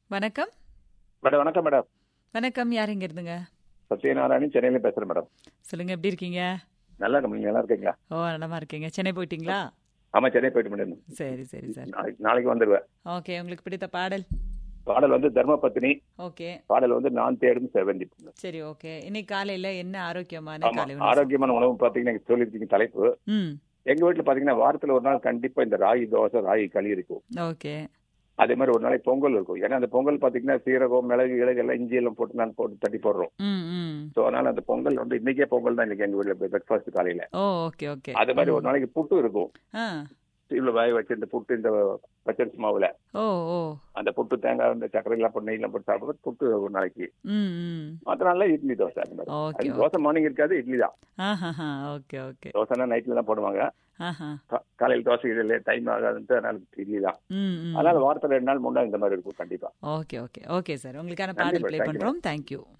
வணக்கம் மேடம் வணக்கம் மேடம் வணக்கம் யார் இங்க இருந்துங்க சத்யநாராயணன் சென்னையில பேசுறேன் மேடம் சொல்லுங்க எப்படி இருக்கீங்க நல்லா இருக்கும் நீங்க நல்லா இருக்கீங்களா ஓ நலமா இருக்கீங்க சென்னை போயிட்டீங்களா ஆமா சென்னை போயிட்டு மேடம் சரி சரி சார் நாளைக்கு நாளைக்கு வந்துடுவேன் ஓகே உங்களுக்கு பிடித்த பாடல் பாடல் வந்து தர்மபத்தினி ஓகே பாடல் வந்து நான் தேடும் செவந்தி சரி ஓகே இன்னைக்கு காலையில என்ன ஆரோக்கியமான ஆமா காலை உணவு? ஆரோக்கியமான உணவு பாத்தீங்கன்னா நீங்க சொல்லிருக்கீங்க தலைப்பு ம் எங்க வீட்டுல பாத்தீங்கன்னா வாரத்துல ஒரு நாள் கண்டிப்பா இந்த ராகி தோசை ராகி களி இருக்கும் ஓகே அதே மாதிரி ஒரு நாளைக்கு பொங்கல் இருக்கும் ஏன்னா அந்த பொங்கல் பாத்தீங்கன்னா சீரகம் மிளகு இலகு எல்லாம் இஞ்சி எல்லாம் போட்டு நான் போட்டு தட்டி போடுறோம் ம் ம் சோ அதனால அந்த பொங்கல் வந்து இன்னைக்கே பொங்கல் தான் இன்னைக்கு எங்க வீட்டுல பிரேக்ஃபாஸ்ட் காலையில ஓ ஓகே ஓகே அதே மாதிரி ஒரு நாளைக்கு புட்டு இருக்கும் ஆ இவ்வளவு வேக வச்சு இந்த புட்டு இந்த பச்சரிசி மாவுல ஓ ஓ அந்த புட்டு தேங்காய் இந்த சர்க்கரை எல்லாம் போட்டு நெய்யெல்லாம் போட்டு சாப்பிடுறது புட்டு ஒரு நாளைக்கு ம் ம் மற்ற நாள்ல இட்லி தோசை அந்த மாதிரி ஓகே அது தோசை மார்னிங் இருக்காது இட்லி தான் ஆஹா ஓகே ஓகே தோசைனா நைட்ல தான் போடுவாங்க ஆஹா கா- காலையில தோசை இல்லை டைம் ஆகாதுன்ட்டு அதனால இட்லி தான் ம் ம் அதனால வாரத்துல ரெண்டு நாள் மூணு நாள் இந்த மாதிரி இருக்கும் கண்டிப்பா ஓகே ஓகே ஓகே சார் உங்களுக்கான நன்றி, பாடல் ப்ளே thank you, பண்றோம் தேங்க்யூ